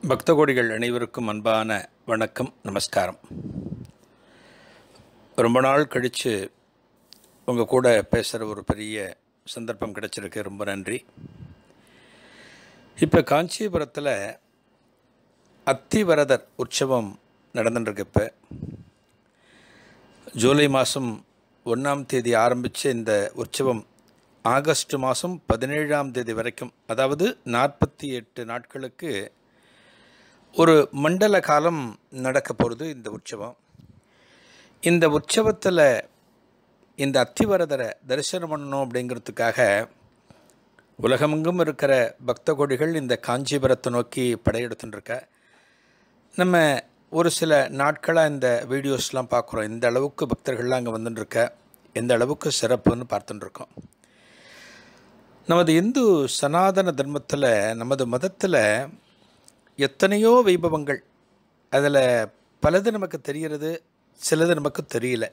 பக்த கோடிகள் அனைவருக்கும் அன்பான வணக்கம் நமஸ்காரம் ரொம்ப நாள் கழித்து உங்கள் கூட பேசுகிற ஒரு பெரிய சந்தர்ப்பம் கிடைச்சிருக்கு ரொம்ப நன்றி இப்போ காஞ்சிபுரத்தில் அத்திவரதர் உற்சவம் நடந்துட்டுருக்கு இப்போ ஜூலை மாதம் ஒன்றாம் தேதி ஆரம்பித்த இந்த உற்சவம் ஆகஸ்ட் மாதம் பதினேழாம் தேதி வரைக்கும் அதாவது நாற்பத்தி எட்டு நாட்களுக்கு ஒரு மண்டல காலம் நடக்க போகிறது இந்த உற்சவம் இந்த உற்சவத்தில் இந்த அத்திவரதரை தரிசனம் பண்ணணும் அப்படிங்கிறதுக்காக உலகமெங்கும் இருக்கிற பக்த கோடிகள் இந்த காஞ்சிபுரத்தை நோக்கி படையெடுத்துட்டுருக்க நம்ம ஒரு சில நாட்களாக இந்த வீடியோஸ்லாம் பார்க்குறோம் இந்த அளவுக்கு பக்தர்கள்லாம் அங்கே வந்துட்டுருக்க எந்த அளவுக்கு சிறப்புன்னு பார்த்துட்டுருக்கோம் நமது இந்து சனாதன தர்மத்தில் நமது மதத்தில் எத்தனையோ வைபவங்கள் அதில் பலது நமக்கு தெரிகிறது சிலது நமக்கு தெரியல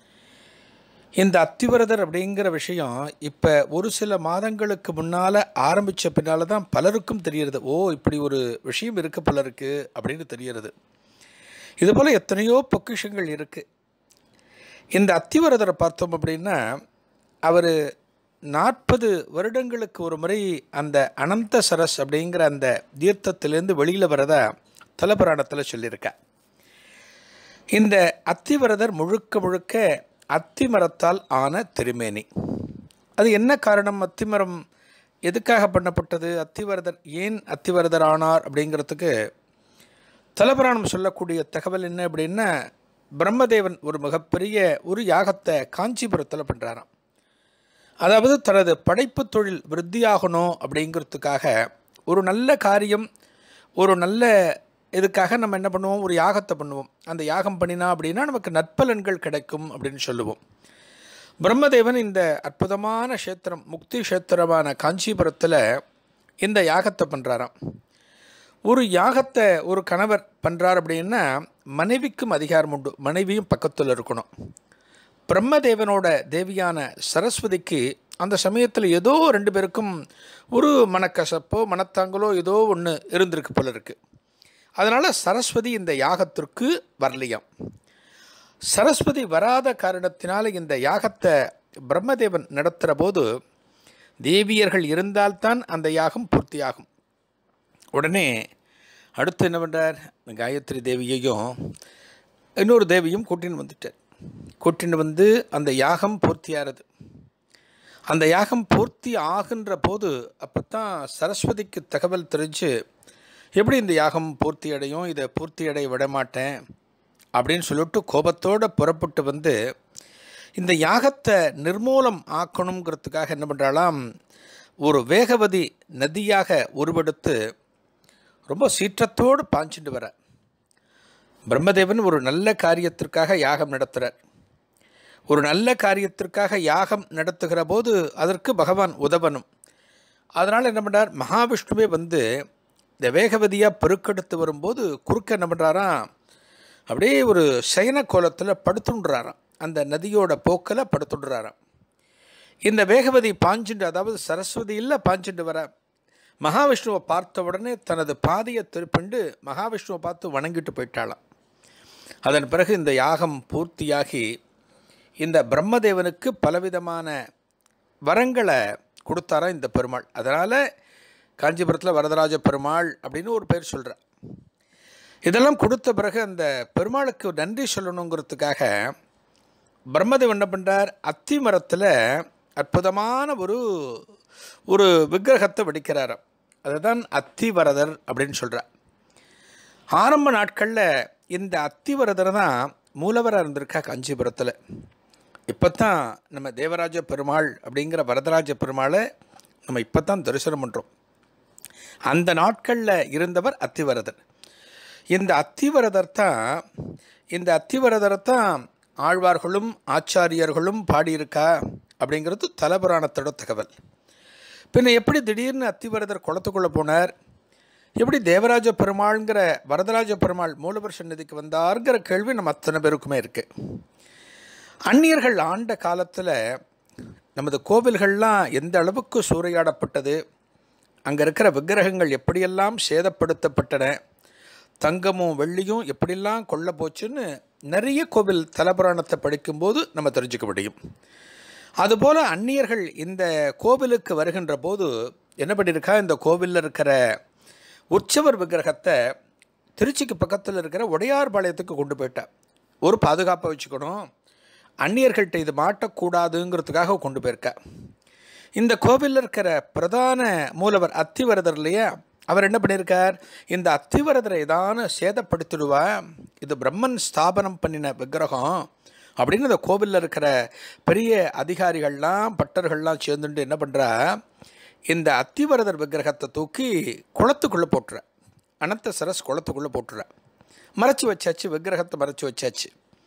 இந்த அத்திவரதர் அப்படிங்கிற விஷயம் இப்போ ஒரு சில மாதங்களுக்கு முன்னால் ஆரம்பித்த பின்னால் தான் பலருக்கும் தெரிகிறது ஓ இப்படி ஒரு விஷயம் இருக்குது பலருக்கு அப்படின்னு தெரிகிறது இதுபோல் எத்தனையோ பொக்கிஷங்கள் இருக்குது இந்த அத்திவரதரை பார்த்தோம் அப்படின்னா அவர் நாற்பது வருடங்களுக்கு ஒரு முறை அந்த அனந்த சரஸ் அப்படிங்கிற அந்த தீர்த்தத்திலேருந்து வெளியில் வரதா தலபுராணத்தில் சொல்லியிருக்க இந்த அத்திவரதர் முழுக்க முழுக்க அத்தி மரத்தால் ஆன திருமேனி அது என்ன காரணம் அத்திமரம் எதுக்காக பண்ணப்பட்டது அத்திவரதர் ஏன் அத்திவரதர் ஆனார் அப்படிங்கிறதுக்கு தலபுராணம் சொல்லக்கூடிய தகவல் என்ன அப்படின்னா பிரம்மதேவன் ஒரு மிகப்பெரிய ஒரு யாகத்தை காஞ்சிபுரத்தில் பண்ணுறாராம் அதாவது தனது படைப்பு தொழில் விருத்தியாகணும் அப்படிங்கிறதுக்காக ஒரு நல்ல காரியம் ஒரு நல்ல இதுக்காக நம்ம என்ன பண்ணுவோம் ஒரு யாகத்தை பண்ணுவோம் அந்த யாகம் பண்ணினா அப்படின்னா நமக்கு நற்பலன்கள் கிடைக்கும் அப்படின்னு சொல்லுவோம் பிரம்மதேவன் இந்த அற்புதமான க்ஷேத்திரம் முக்தி க்ஷேத்திரமான காஞ்சிபுரத்தில் இந்த யாகத்தை பண்ணுறாராம் ஒரு யாகத்தை ஒரு கணவர் பண்ணுறார் அப்படின்னா மனைவிக்கும் அதிகாரம் உண்டு மனைவியும் பக்கத்தில் இருக்கணும் பிரம்மதேவனோட தேவியான சரஸ்வதிக்கு அந்த சமயத்தில் ஏதோ ரெண்டு பேருக்கும் ஒரு மனக்கசப்போ மனத்தாங்களோ ஏதோ ஒன்று இருந்திருக்கு போல இருக்குது அதனால் சரஸ்வதி இந்த யாகத்திற்கு வரலையாம் சரஸ்வதி வராத காரணத்தினால் இந்த யாகத்தை பிரம்மதேவன் நடத்துகிற போது தேவியர்கள் இருந்தால்தான் அந்த யாகம் பூர்த்தியாகும் உடனே அடுத்து என்ன பண்ணுறார் காயத்ரி தேவியையும் இன்னொரு தேவியும் கூட்டின்னு வந்துட்டார் கூட்டின்னு வந்து அந்த யாகம் பூர்த்தியாகிறது அந்த யாகம் பூர்த்தி ஆகின்ற போது அப்போ தான் சரஸ்வதிக்கு தகவல் தெரிஞ்சு எப்படி இந்த யாகம் பூர்த்தி அடையும் இதை பூர்த்தி அடைய விட மாட்டேன் அப்படின்னு சொல்லிட்டு கோபத்தோடு புறப்பட்டு வந்து இந்த யாகத்தை நிர்மூலம் ஆக்கணுங்கிறதுக்காக என்ன பண்ணுறாளாம் ஒரு வேகவதி நதியாக உருவெடுத்து ரொம்ப சீற்றத்தோடு பாஞ்சிட்டு வர பிரம்மதேவன் ஒரு நல்ல காரியத்திற்காக யாகம் நடத்துகிறார் ஒரு நல்ல காரியத்திற்காக யாகம் நடத்துகிற போது அதற்கு பகவான் உதவணும் அதனால் என்ன பண்ணுறார் மகாவிஷ்ணுவே வந்து இந்த வேகவதியாக பெருக்கெடுத்து வரும்போது குறுக்க என்ன பண்ணுறாராம் அப்படியே ஒரு சயன கோலத்தில் படுத்துன்றாராம் அந்த நதியோட போக்கில் படுத்துடுறாராம் இந்த வேகவதி பாஞ்சுண்டு அதாவது சரஸ்வதியில் பாஞ்சுண்டு வர மகாவிஷ்ணுவை பார்த்த உடனே தனது பாதையை திருப்பிண்டு மகாவிஷ்ணுவை பார்த்து வணங்கிட்டு போயிட்டாளாம் அதன் பிறகு இந்த யாகம் பூர்த்தியாகி இந்த பிரம்மதேவனுக்கு பலவிதமான வரங்களை கொடுத்தாரா இந்த பெருமாள் அதனால் காஞ்சிபுரத்தில் வரதராஜ பெருமாள் அப்படின்னு ஒரு பேர் சொல்கிறார் இதெல்லாம் கொடுத்த பிறகு அந்த பெருமாளுக்கு நன்றி சொல்லணுங்கிறதுக்காக பிரம்மதேவன் என்ன பண்ணுறார் அத்தி மரத்தில் அற்புதமான ஒரு ஒரு விக்கிரகத்தை வெடிக்கிறார் அதுதான் அத்திவரதர் அப்படின்னு சொல்கிறார் ஆரம்ப நாட்களில் இந்த அத்திவரதர் தான் மூலவராக இருந்திருக்கா காஞ்சிபுரத்தில் இப்போ தான் நம்ம தேவராஜ பெருமாள் அப்படிங்கிற வரதராஜ பெருமாளை நம்ம இப்போ தான் தரிசனம் பண்ணுறோம் அந்த நாட்களில் இருந்தவர் அத்திவரதர் இந்த அத்திவரதர் தான் இந்த அத்திவரதரை தான் ஆழ்வார்களும் ஆச்சாரியர்களும் பாடியிருக்கா அப்படிங்கிறது தலபுராணத்தோட தகவல் பின்ன எப்படி திடீர்னு அத்திவரதர் குளத்துக்குள்ளே போனார் எப்படி தேவராஜ பெருமாள்ங்கிற வரதராஜ பெருமாள் மூலவர் சன்னதிக்கு வந்தார்ங்கிற கேள்வி நம்ம அத்தனை பேருக்குமே இருக்குது அந்நியர்கள் ஆண்ட காலத்தில் நமது கோவில்கள்லாம் எந்த அளவுக்கு சூறையாடப்பட்டது அங்கே இருக்கிற விக்கிரகங்கள் எப்படியெல்லாம் சேதப்படுத்தப்பட்டன தங்கமும் வெள்ளியும் எப்படிலாம் கொள்ள போச்சுன்னு நிறைய கோவில் தலபுராணத்தை படிக்கும்போது நம்ம தெரிஞ்சுக்க முடியும் அதுபோல் அந்நியர்கள் இந்த கோவிலுக்கு வருகின்ற போது என்ன பண்ணியிருக்கா இந்த கோவிலில் இருக்கிற உற்சவர் விக்கிரகத்தை திருச்சிக்கு பக்கத்தில் இருக்கிற உடையார்பாளையத்துக்கு கொண்டு போயிட்டா ஒரு பாதுகாப்பை வச்சுக்கணும் அந்நியர்கள்ட்ட இது மாட்டக்கூடாதுங்கிறதுக்காக கொண்டு போயிருக்கா இந்த கோவிலில் இருக்கிற பிரதான மூலவர் அத்திவரதர் இல்லையா அவர் என்ன பண்ணியிருக்கார் இந்த அத்திவரதரை ஏதான சேதப்படுத்திடுவா இது பிரம்மன் ஸ்தாபனம் பண்ணின விக்கிரகம் அப்படின்னு இந்த கோவிலில் இருக்கிற பெரிய அதிகாரிகள்லாம் பட்டர்கள்லாம் சேர்ந்துட்டு என்ன பண்ணுறா இந்த அத்திவரதர் விக்கிரகத்தை தூக்கி குளத்துக்குள்ளே போட்டுற அனந்த சரஸ் குளத்துக்குள்ளே போட்டுற மறைச்சி வச்சாச்சு விக்கிரகத்தை மறைச்சி வச்சாச்சு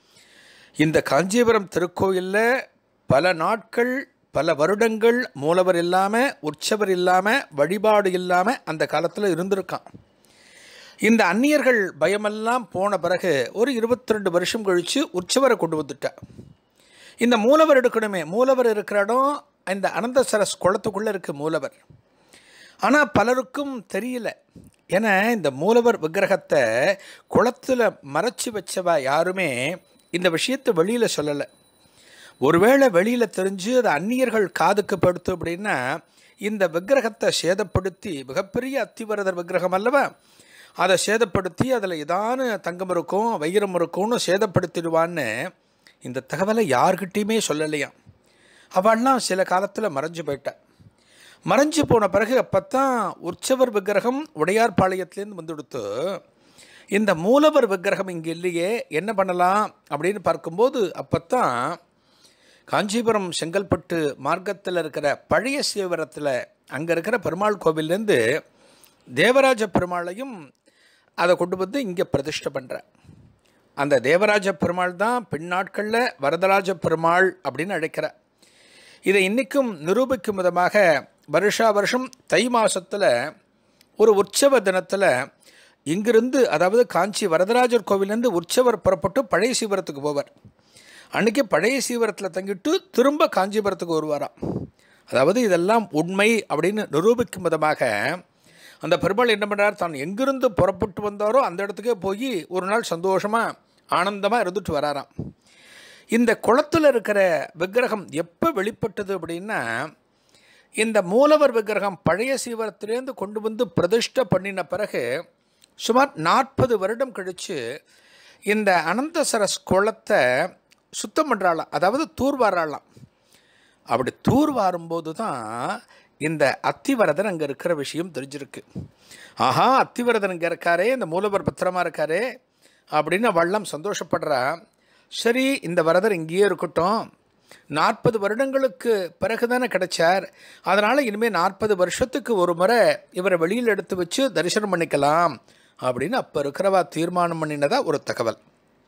இந்த காஞ்சிபுரம் திருக்கோயிலில் பல நாட்கள் பல வருடங்கள் மூலவர் இல்லாமல் உற்சவர் இல்லாமல் வழிபாடு இல்லாமல் அந்த காலத்தில் இருந்திருக்கான் இந்த அந்நியர்கள் பயமெல்லாம் போன பிறகு ஒரு இருபத்தி ரெண்டு வருஷம் கழித்து உற்சவரை கொண்டு வந்துட்டா இந்த மூலவர் எடுக்கணுமே மூலவர் இருக்கிற இடம் இந்த அனந்த சரஸ் குளத்துக்குள்ளே இருக்குது மூலவர் ஆனால் பலருக்கும் தெரியல ஏன்னா இந்த மூலவர் விக்கிரகத்தை குளத்தில் மறைச்சி வச்சவா யாருமே இந்த விஷயத்தை வெளியில் சொல்லலை ஒருவேளை வெளியில் தெரிஞ்சு அது அந்நியர்கள் காதுக்கு படுத்து அப்படின்னா இந்த விக்கிரகத்தை சேதப்படுத்தி மிகப்பெரிய அத்திவரதர் விக்கிரகம் அல்லவா அதை சேதப்படுத்தி அதில் ஏதான தங்கம் இருக்கும் வைரம் இருக்கும்னு சேதப்படுத்திடுவான்னு இந்த தகவலை யார்கிட்டையுமே சொல்லலையாம் அவள்லாம் சில காலத்தில் மறைஞ்சு போயிட்டா மறைஞ்சு போன பிறகு அப்போத்தான் உற்சவர் விக்கிரகம் உடையார்பாளையத்துலேருந்து வந்துடுத்து இந்த மூலவர் விக்கிரகம் இங்கே இல்லையே என்ன பண்ணலாம் அப்படின்னு பார்க்கும்போது அப்போத்தான் காஞ்சிபுரம் செங்கல்பட்டு மார்க்கத்தில் இருக்கிற பழைய சிவரத்தில் அங்கே இருக்கிற பெருமாள் கோவிலேருந்து தேவராஜ பெருமாளையும் அதை கொண்டு வந்து இங்கே பிரதிஷ்டை பண்ணுற அந்த தேவராஜ பெருமாள் தான் பின்னாட்களில் வரதராஜ பெருமாள் அப்படின்னு அழைக்கிறார் இதை இன்றைக்கும் நிரூபிக்கும் விதமாக வருஷா வருஷம் தை மாதத்தில் ஒரு உற்சவ தினத்தில் இங்கிருந்து அதாவது காஞ்சி வரதராஜர் கோவிலேருந்து உற்சவர் புறப்பட்டு பழைய சீவரத்துக்கு போவார் அன்றைக்கி பழைய சீவரத்தில் தங்கிட்டு திரும்ப காஞ்சிபுரத்துக்கு வருவாராம் அதாவது இதெல்லாம் உண்மை அப்படின்னு நிரூபிக்கும் விதமாக அந்த பெருமாள் என்ன பண்ணுறார் தான் எங்கிருந்து புறப்பட்டு வந்தாரோ அந்த இடத்துக்கே போய் ஒரு நாள் சந்தோஷமாக ஆனந்தமாக இருந்துட்டு வராராம் இந்த குளத்தில் இருக்கிற விக்கிரகம் எப்போ வெளிப்பட்டது அப்படின்னா இந்த மூலவர் விக்கிரகம் பழைய சீவரத்திலேருந்து கொண்டு வந்து பிரதிஷ்டை பண்ணின பிறகு சுமார் நாற்பது வருடம் கழித்து இந்த அனந்தசரஸ் குளத்தை சுத்தம் பண்ணுறாளாம் அதாவது தூர்வாராளாம் அப்படி தூர்வாரும்போது தான் இந்த அத்திவரதன் அங்கே இருக்கிற விஷயம் தெரிஞ்சிருக்கு ஆஹா அத்திவரதன் இங்கே இருக்காரே இந்த மூலவர் பத்திரமா இருக்காரே அப்படின்னு வள்ளம் சந்தோஷப்படுறா சரி இந்த வரதர் இங்கேயே இருக்கட்டும் நாற்பது வருடங்களுக்கு பிறகு தானே கிடைச்சார் அதனால் இனிமேல் நாற்பது வருஷத்துக்கு ஒரு முறை இவரை வெளியில் எடுத்து வச்சு தரிசனம் பண்ணிக்கலாம் அப்படின்னு அப்போ இருக்கிறவா தீர்மானம் பண்ணினதா ஒரு தகவல்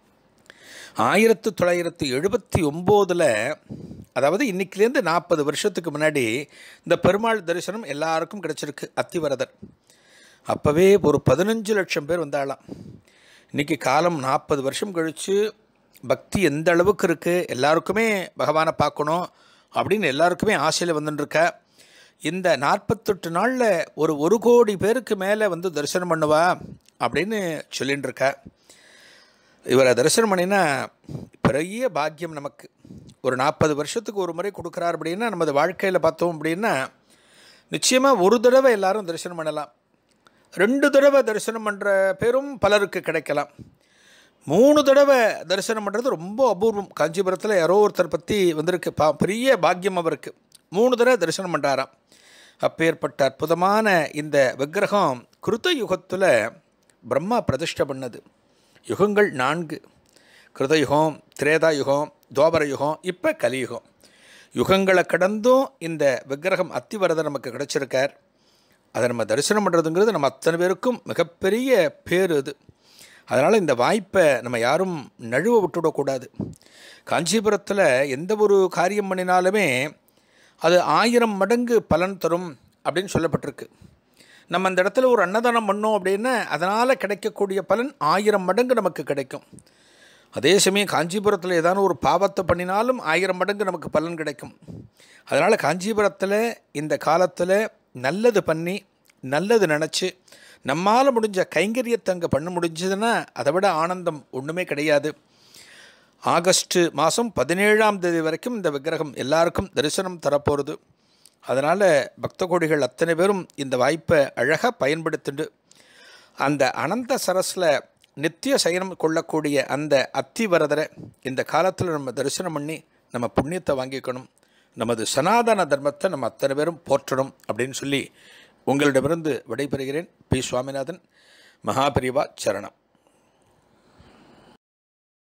ஆயிரத்து தொள்ளாயிரத்து எழுபத்தி ஒம்போதில் அதாவது இன்றைக்கிலேருந்து நாற்பது வருஷத்துக்கு முன்னாடி இந்த பெருமாள் தரிசனம் எல்லாருக்கும் கிடச்சிருக்கு அத்திவரதர் அப்போவே ஒரு பதினஞ்சு லட்சம் பேர் வந்தாலாம் இன்றைக்கி காலம் நாற்பது வருஷம் கழித்து பக்தி எந்த அளவுக்கு இருக்குது எல்லாருக்குமே பகவானை பார்க்கணும் அப்படின்னு எல்லாருக்குமே ஆசையில் வந்துட்டுருக்க இந்த நாற்பத்தெட்டு நாளில் ஒரு ஒரு கோடி பேருக்கு மேலே வந்து தரிசனம் பண்ணுவா அப்படின்னு சொல்லின்னு இருக்கா இவரை தரிசனம் பண்ணினா பெரிய பாக்கியம் நமக்கு ஒரு நாற்பது வருஷத்துக்கு ஒரு முறை கொடுக்குறார் அப்படின்னா நமது வாழ்க்கையில் பார்த்தோம் அப்படின்னா நிச்சயமாக ஒரு தடவை எல்லாரும் தரிசனம் பண்ணலாம் ரெண்டு தடவை தரிசனம் பண்ணுற பேரும் பலருக்கு கிடைக்கலாம் மூணு தடவை தரிசனம் பண்ணுறது ரொம்ப அபூர்வம் காஞ்சிபுரத்தில் யாரோ ஒருத்தர் பற்றி வந்திருக்கு பா பெரிய பாக்கியம் அவருக்கு மூணு தடவை தரிசனம் பண்ணுறாராம் அப்பேற்பட்ட அற்புதமான இந்த விக்கிரகம் கிருத்த யுகத்தில் பிரம்மா பிரதிஷ்டை பண்ணது யுகங்கள் நான்கு கிருதயுகம் திரேதா யுகம் துவாபர யுகம் இப்போ கலியுகம் யுகங்களை கடந்தும் இந்த விக்கிரகம் அத்திவரதர் நமக்கு கிடச்சிருக்கார் அதை நம்ம தரிசனம் பண்ணுறதுங்கிறது நம்ம அத்தனை பேருக்கும் மிகப்பெரிய பேர் இது அதனால் இந்த வாய்ப்பை நம்ம யாரும் நழுவ விட்டுவிடக்கூடாது காஞ்சிபுரத்தில் எந்த ஒரு காரியம் பண்ணினாலுமே அது ஆயிரம் மடங்கு பலன் தரும் அப்படின்னு சொல்லப்பட்டிருக்கு நம்ம அந்த இடத்துல ஒரு அன்னதானம் பண்ணோம் அப்படின்னா அதனால் கிடைக்கக்கூடிய பலன் ஆயிரம் மடங்கு நமக்கு கிடைக்கும் அதே சமயம் காஞ்சிபுரத்தில் ஏதான ஒரு பாவத்தை பண்ணினாலும் ஆயிரம் மடங்கு நமக்கு பலன் கிடைக்கும் அதனால் காஞ்சிபுரத்தில் இந்த காலத்தில் நல்லது பண்ணி நல்லது நினச்சி நம்மால் முடிஞ்ச கைங்கரியத்தை அங்கே பண்ண முடிஞ்சதுன்னா அதை விட ஆனந்தம் ஒன்றுமே கிடையாது ஆகஸ்ட் மாதம் பதினேழாம் தேதி வரைக்கும் இந்த விக்கிரகம் எல்லாருக்கும் தரிசனம் தரப்போகிறது அதனால் பக்த கோடிகள் அத்தனை பேரும் இந்த வாய்ப்பை அழகாக பயன்படுத்திண்டு அந்த அனந்த சரஸில் நித்திய சயனம் கொள்ளக்கூடிய அந்த அத்திவரதரை இந்த காலத்தில் நம்ம தரிசனம் பண்ணி நம்ம புண்ணியத்தை வாங்கிக்கணும் நமது சனாதன தர்மத்தை நம்ம அத்தனை பேரும் போற்றணும் அப்படின்னு சொல்லி உங்களிடமிருந்து விடைபெறுகிறேன் பி சுவாமிநாதன் மகாபிரிவா சரணம்